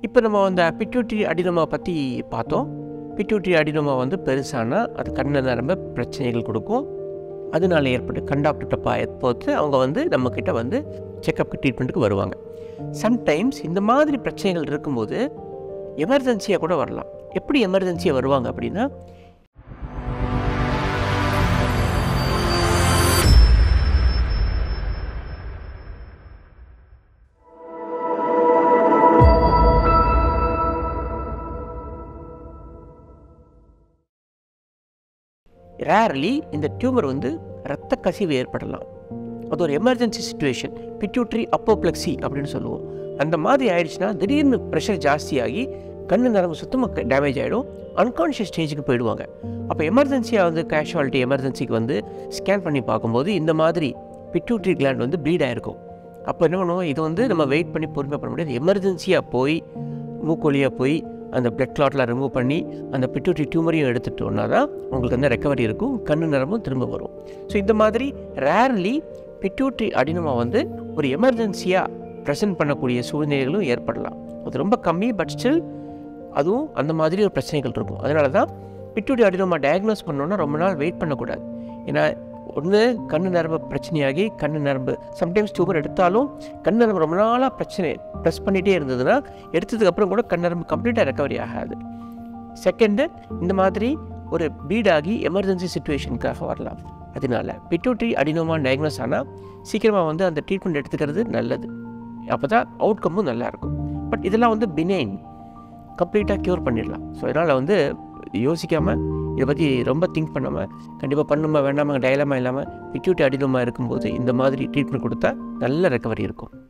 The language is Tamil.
இப்போ நம்ம அந்த பிட்யூட்ரி அடினோமா பற்றி பார்த்தோம் பிட்யூட்ரி அடினோமா வந்து பெருசானா அது கண்ண நரம்ப பிரச்சனைகள் கொடுக்கும் அதனால ஏற்பட்டு கண்டாக்டர் பொறுத்து அவங்க வந்து நம்மக்கிட்ட வந்து செக்கப்புக்கு ட்ரீட்மெண்ட்டுக்கு வருவாங்க சம்டைம்ஸ் இந்த மாதிரி பிரச்சனைகள் இருக்கும்போது எமர்ஜென்சியாக கூட வரலாம் எப்படி எமர்ஜென்சியாக வருவாங்க அப்படின்னா ரேர்லி இந்த டியூமர் வந்து இரத்த கசிவு ஏற்படலாம் அது ஒரு எமர்ஜென்சி சுச்சுவேஷன் பிட்யூட்ரி அப்போப்ளெக்சி அப்படின்னு சொல்லுவோம் அந்த மாதிரி ஆயிடுச்சுன்னா திடீர்னு ப்ரெஷர் ஜாஸ்தியாகி கண்ணு நரம்பு சுத்தமாக டேமேஜ் ஆகிடும் அன்கான்ஷியஸ் ஸ்டேஜுக்கு போயிடுவாங்க அப்போ எமர்ஜென்சியாக வந்து கேஷுவாலிட்டி எமர்ஜென்சிக்கு வந்து ஸ்கேன் பண்ணி பார்க்கும்போது இந்த மாதிரி பிட்யூட்ரி கிளாண்ட் வந்து ப்ளீட் ஆகிருக்கும் அப்போ என்ன பண்ணுவோம் இது வந்து நம்ம வெயிட் பண்ணி பொறுமை பண்ண முடியாது எமர்ஜென்சியாக போய் மூக்கொலியாக போய் அந்த பிளட் கிளாட்லாம் ரிமூவ் பண்ணி அந்த பிட்யூட்ரி டியூமரையும் எடுத்துட்டோம்னா தான் உங்களுக்கு வந்து ரெக்கவரி இருக்கும் கண்ணு நரம்பும் திரும்ப வரும் ஸோ இந்த மாதிரி ரேர்லி பிட்யூட்ரி அடினமா வந்து ஒரு எமர்ஜென்சியாக ப்ரெசென்ட் பண்ணக்கூடிய சூழ்நிலைகளும் ஏற்படலாம் அது ரொம்ப கம்மி பட் ஸ்டில் அதுவும் அந்த மாதிரி ஒரு பிரச்சனைகள் இருக்கும் அதனால தான் பிட்யூட்ரி அடினோமா டயக்னோஸ் பண்ணோன்னா ரொம்ப நாள் வெயிட் பண்ணக்கூடாது ஏன்னா ஒன்று கண்ணு நரம்பு பிரச்சனையாகி கண்ணு நரம்பு சம்டைம்ஸ் டியூமர் எடுத்தாலும் கண் நரம்பு ரொம்ப நாளாக பிரச்சனை ப்ரெஸ் பண்ணிகிட்டே இருந்ததுன்னா எடுத்ததுக்கப்புறம் கூட கண் நரம்பு கம்ப்ளீட்டாக ரெக்கவரி ஆகாது செகண்டு இந்த மாதிரி ஒரு பீடாகி எமர்ஜென்சி சுச்சுவேஷனுக்காக வரலாம் அதனால பிட்யூட்ரி அடினோமா டயக்னோஸ் ஆனால் சீக்கிரமாக வந்து அந்த ட்ரீட்மெண்ட் எடுத்துக்கிறது நல்லது அப்போ தான் அவுட்கமும் நல்லாயிருக்கும் பட் இதெல்லாம் வந்து பினைன் கம்ப்ளீட்டாக க்யூர் பண்ணிடலாம் ஸோ அதனால் வந்து யோசிக்காமல் இதை பற்றி ரொம்ப திங்க் பண்ணாமல் கண்டிப்பாக பண்ணுமா வேண்டாமா டயலாமா இல்லாமல் பிட்யூட்டி அடினமாக இருக்கும்போது இந்த மாதிரி ட்ரீட்மெண்ட் கொடுத்தா நல்ல ரெக்கவரி இருக்கும்